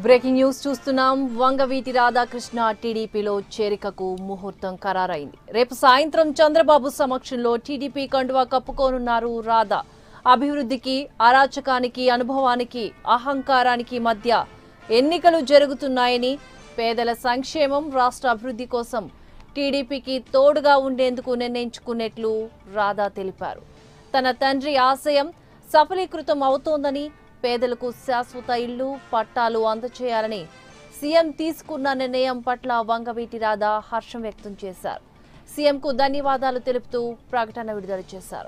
breaking news చూస్తున్నాం వంగవీటి రాధాకృష్ణ టీడీపీలో చేరికకు ముహూర్తం ఖరారైంది రేపు సాయంత్రం చంద్రబాబు సమక్షంలో టీడీపీ కండువా కప్పుకోనున్నారు రాధా అభివృద్ధికి అరాచకానికి అనుభవానికి అహంకారానికి మధ్య ఎన్నికలు జరుగుతున్నాయని పేదల సంక్షేమం రాష్ట్ర అభివృద్ధి కోసం టీడీపీకి తోడుగా ఉండేందుకు నిర్ణయించుకున్నట్లు రాధా తెలిపారు తన తండ్రి ఆశయం సఫలీకృతం అవుతోందని పేదలకు శాశ్వత ఇళ్లు పట్టాలు అందచేయాలని సీఎం తీసుకున్న నిర్ణయం పట్ల వంగవీటి రాధా హర్షం వ్యక్తం చేశారు సీఎంకు ధన్యవాదాలు తెలుపుతూ ప్రకటన విడుదల చేశారు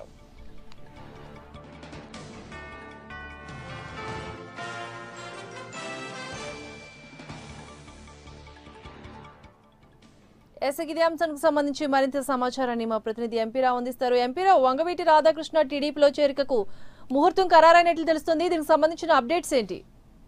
ఎస్ ఇదే అంశానికి సంబంధించి మరింత సమాచారాన్ని మా ప్రతినిధి ఎంపీరావు అందిస్తారు ఎంపీరావు వంగవీటి రాధాకృష్ణ టీడీపీలో చేరికకు ముహూర్తం ఖరారైనట్లు తెలుస్తుంది దీనికి సంబంధించిన అప్డేట్స్ ఏంటి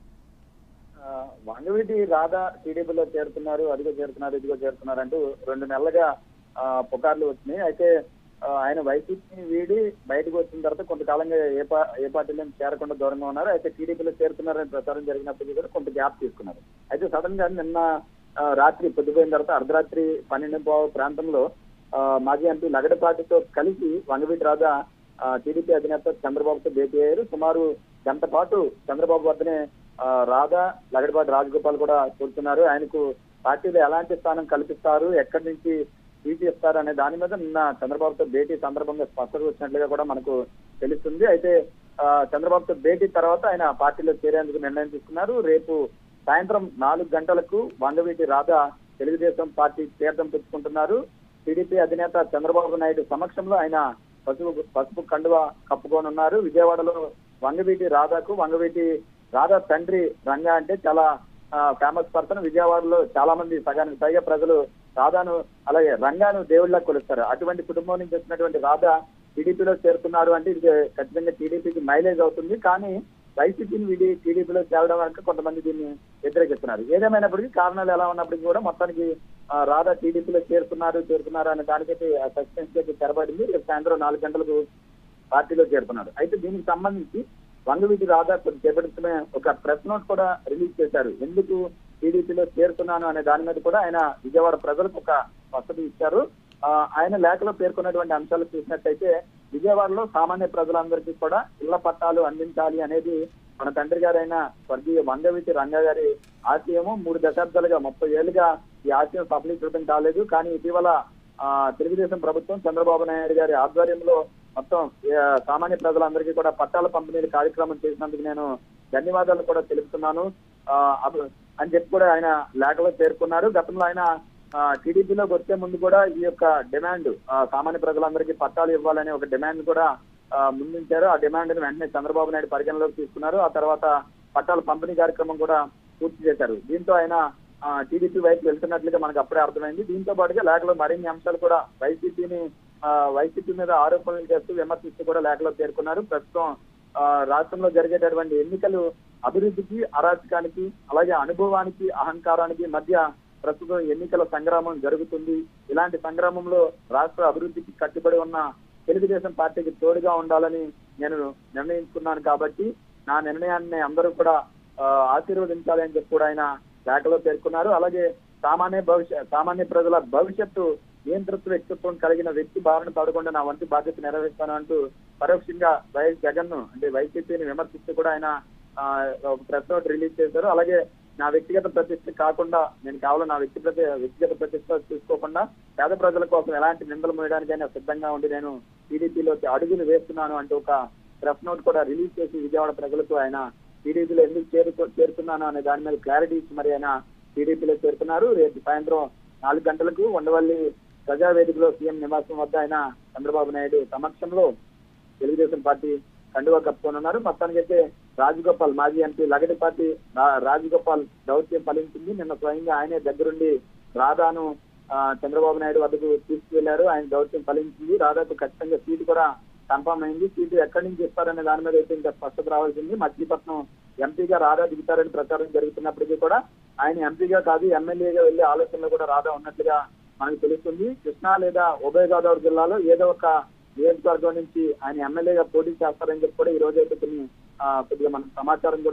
ఆ, వంగవీటి రాధా టీడీపీలో చేరుతున్నారు అదిగో చేరుతున్నారు ఇదిగో చేరుతున్నారు అంటూ రెండు నెలలుగా ఆ, పుకార్లు వచ్చినాయి అయితే ఆ, ఆయన వైసీపీని వీడి బయటకు వచ్చిన తర్వాత కొంతకాలంగా ఏ పా ఏ పార్టీలో చేరకుండా దూరంగా ఉన్నారు అయితే టీడీపీలో చేరుతున్నారని ప్రచారం జరిగినప్పటికీ కూడా కొంత గ్యాప్ తీసుకున్నారు అయితే సడన్ గా నిన్న ఆ, రాత్రి పొద్దుపోయిన తర్వాత అర్ధరాత్రి పన్నెండు పావు ప్రాంతంలో ఆ, మాజీ ఎంపీ లగడపాటితో కలిసి వంగవీటి రాధా ఆ, టీడీపీ అధినేత చంద్రబాబుతో భేటీ అయ్యారు సుమారు గంట పాటు చంద్రబాబు వద్దనే ఆ, రాధా లగడపాటి రాజగోపాల్ కూడా కూర్చున్నారు ఆయనకు పార్టీలో ఎలాంటి స్థానం కల్పిస్తారు ఎక్కడి నుంచి సీటు ఇస్తారు అనే దాని మీద నిన్న చంద్రబాబుతో భేటీ సందర్భంగా స్పష్టత వచ్చినట్లుగా కూడా మనకు తెలుస్తుంది అయితే ఆ, చంద్రబాబుతో భేటీ తర్వాత ఆయన పార్టీలో చేరేందుకు నిర్ణయం తీసుకున్నారు రేపు సాయంత్రం నాలుగు గంటలకు వంగవీటి రాధా తెలుగుదేశం పార్టీ తీర్థం పుచ్చుకుంటున్నారు టీడీపీ అధినేత చంద్రబాబు నాయుడు సమక్షంలో ఆయన పసుపు పసుపు కండువా కప్పుకోనున్నారు విజయవాడలో వంగవీటి రాధాకు వంగవీటి రాధా తండ్రి రంగా అంటే చాలా ఫేమస్ పర్సన్ విజయవాడలో చాలా మంది సగానికి పైగా ప్రజలు రాధాను అలాగే రంగాను దేవుళ్ళ కొలుస్తారు అటువంటి కుటుంబం నుంచి వచ్చినటువంటి రాధా టీడీపీలో చేరుతున్నారు అంటే ఇది ఖచ్చితంగా టీడీపీకి మైలేజ్ అవుతుంది కానీ వైసీపీని వీడి టీడీపీలో చేరడం వెనక కొంతమంది దీన్ని వ్యతిరేకిస్తున్నారు ఏదేమైనప్పటికీ కారణాలు ఎలా ఉన్నప్పటికీ కూడా మొత్తానికి ఆ, రాధా టీడీపీలో చేరుతున్నారు చేరుతున్నారు అనే దానికైతే సస్పెన్స్ అయితే తెరబడింది రేపు సాయంత్రం నాలుగు గంటలకు పార్టీలో చేరుతున్నారు అయితే దీనికి సంబంధించి వంగవీటి రాధా కొద్ది చేపడుతున్న ఒక ప్రెస్ నోట్ కూడా రిలీజ్ చేశారు ఎందుకు టీడీపీలో చేరుతున్నాను అనే దాని మీద కూడా ఆయన విజయవాడ ప్రజలకు ఒక స్పష్టత ఇచ్చారు ఆ, ఆయన లేఖలో పేర్కొన్నటువంటి అంశాలు చూసినట్టయితే విజయవాడలో సామాన్య ప్రజలందరికీ కూడా ఇళ్ల పట్టాలు అందించాలి అనేది మన తండ్రి గారైన స్వర్గీయ వంగవీటి రంగ గారి ఆశయము మూడు దశాబ్దాలుగా ముప్పై ఏళ్ళుగా ఈ ఆశయం సఫలీకృతం కాలేదు కానీ ఇటీవల ఆ, తెలుగుదేశం ప్రభుత్వం చంద్రబాబు నాయుడు గారి ఆధ్వర్యంలో మొత్తం ఆ, సామాన్య ప్రజలందరికీ కూడా పట్టాల పంపిణీ కార్యక్రమం చేసినందుకు నేను ధన్యవాదాలు కూడా తెలుపుతున్నాను ఆ, అప్పుడు- అని చెప్పి కూడా ఆయన లేఖలో పేర్కొన్నారు గతంలో ఆయన ఆ, టీడీపీలోకి వచ్చే ముందు కూడా ఈ యొక్క డిమాండ్ ఆ, సామాన్య ప్రజలందరికీ పట్టాలు ఇవ్వాలనే ఒక డిమాండ్ కూడా ఆ, ముందుంచారు ఆ డిమాండ్ ని వెంటనే చంద్రబాబు నాయుడు పరిగణలోకి తీసుకున్నారు ఆ తర్వాత పట్టాల పంపిణీ కార్యక్రమం కూడా పూర్తి చేశారు దీంతో ఆయన ఆ, టీడీపీ వైపు వెళ్తున్నట్లుగా మనకు అప్పుడే అర్థమైంది దీంతో పాటుగా లేఖలో మరిన్ని అంశాలు కూడా వైసీపీని ఆ, వైసీపీ మీద ఆరోపణలు చేస్తూ విమర్శిస్తూ కూడా లేఖలో పేర్కొన్నారు ప్రస్తుతం ఆ, రాష్ట్రంలో జరిగేటటువంటి ఎన్నికలు అభివృద్ధికి అరాచకానికి అలాగే అనుభవానికి అహంకారానికి మధ్య ప్రస్తుతం ఎన్నికల సంగ్రామం జరుగుతుంది ఇలాంటి సంగ్రామంలో రాష్ట్ర అభివృద్ధికి కట్టుబడి ఉన్న తెలుగుదేశం పార్టీకి తోడుగా ఉండాలని నేను నిర్ణయించుకున్నాను కాబట్టి నా నిర్ణయాన్ని అందరూ కూడా ఆ, ఆశీర్వదించాలి అని చెప్పి కూడా ఆయన లేఖలో పేర్కొన్నారు అలాగే సామాన్య భవిష్య సామాన్య ప్రజల భవిష్యత్తు నియంతృత్వ వ్యక్తిత్వం కలిగిన వ్యక్తి భావన పడకుండా నా వంతు బాధ్యత నెరవేర్స్తాను అంటూ పరోక్షంగా వైఎస్ జగన్ ను అంటే వైసీపీని విమర్శిస్తూ కూడా ఆయన ఆ, ఒక ప్రెస్ నోట్ రిలీజ్ చేశారు అలాగే నా వ్యక్తిగత ప్రతిష్ట కాకుండా నేను కేవలం నా వ్యక్తి ప్రతి వ్యక్తిగత ప్రతిష్ట చూసుకోకుండా పేద ప్రజల కోసం ఎలాంటి నిందలు మోయడానికైనా సిద్ధంగా ఉండి నేను టీడీపీలోకి అడుగులు వేస్తున్నాను అంటూ ఒక ప్రెస్ నోట్ కూడా రిలీజ్ చేసి విజయవాడ ప్రజలకు ఆయన టీడీపీలో ఎందుకు చేరుకో చేరుతున్నాను అనే దాని మీద క్లారిటీ ఇచ్చి మరి ఆయన టీడీపీలో చేరుతున్నారు రేపు సాయంత్రం నాలుగు గంటలకు ఉండవల్లి ప్రజావేదికలో సీఎం నివాసం వద్ద ఆయన చంద్రబాబు నాయుడు సమక్షంలో తెలుగుదేశం పార్టీ కండువా కప్పుకోనున్నారు మొత్తానికైతే రాజగోపాల్ మాజీ ఎంపీ లగడిపాటి రా- రాజగోపాల్ దౌత్యం ఫలించింది నిన్న స్వయంగా ఆయనే దగ్గరుండి రాధాను ఆ, చంద్రబాబు నాయుడు వద్దకు తీసుకువెళ్లారు ఆయన దౌత్యం ఫలించింది రాధాకు ఖచ్చితంగా సీటు కూడా కన్ఫర్మ్ అయింది సీటు ఎక్కడి నుంచి ఇస్తారనే దాని మీద అయితే ఇంకా స్పష్టత రావాల్సింది మచిలీపట్నం ఎంపీగా రాధా దిగుతారని ప్రచారం జరుగుతున్నప్పటికీ కూడా ఆయన ఎంపీగా కాదు ఎమ్మెల్యేగా వెళ్లే ఆలోచనలో కూడా రాధా ఉన్నట్లుగా మనకు తెలుస్తుంది కృష్ణా లేదా ఉభయ గోదావరి జిల్లాలో ఏదో ఒక నియోజకవర్గం నుంచి ఆయన ఎమ్మెల్యేగా పోటీ చేస్తారని చెప్పి కూడా ఈ రోజు అయితే కొన్ని ఆ, కొద్దిగా మనకు సమాచారం కూడా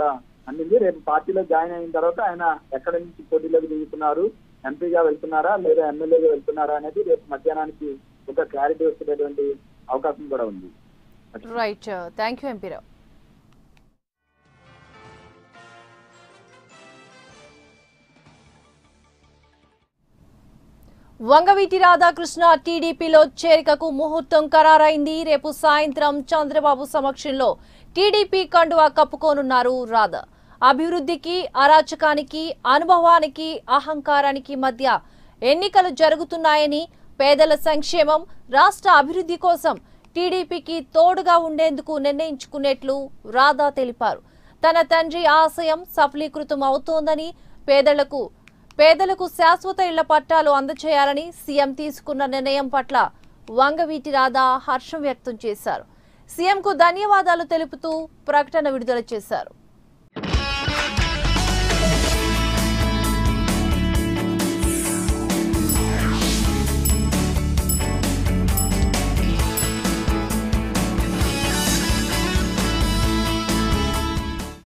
అందింది రేపు పార్టీలో జాయిన్ అయిన తర్వాత ఆయన ఎక్కడి నుంచి పోటీలోకి దిగుతున్నారు ఎంపీగా వెళ్తున్నారా లేదా ఎమ్మెల్యేగా వెళ్తున్నారా అనేది రేపు మధ్యాహ్నానికి ఒక క్లారిటీ వచ్చేటటువంటి అవకాశం కూడా ఉంది right thank you MP Rao Vangaveeti Radhakrishna టీడీపీలో చేరికకు ముహూర్తం ఖరారైంది రేపు సాయంత్రం చంద్రబాబు సమక్షంలో టీడీపీ కండువా కప్పుకోనున్నారు రాధా అభివృద్ధికి అరాచకానికి అనుభవానికి అహంకారానికి మధ్య ఎన్నికలు జరుగుతున్నాయని పేదల సంక్షేమం రాష్ట్ర అభివృద్ధి కోసం టీడీపీకి తోడుగా ఉండేందుకు నిర్ణయించుకున్నట్లు రాధా తెలిపారు తన తండ్రి ఆశయం సఫలీకృతం అవుతోందని పేదలకు పేదలకు శాశ్వత ఇళ్ల పట్టాలు అందచేయాలని సీఎం తీసుకున్న నిర్ణయం పట్ల వంగవీటి రాధా హర్షం వ్యక్తం చేశారు సీఎంకు ధన్యవాదాలు తెలుపుతూ ప్రకటన విడుదల చేశారు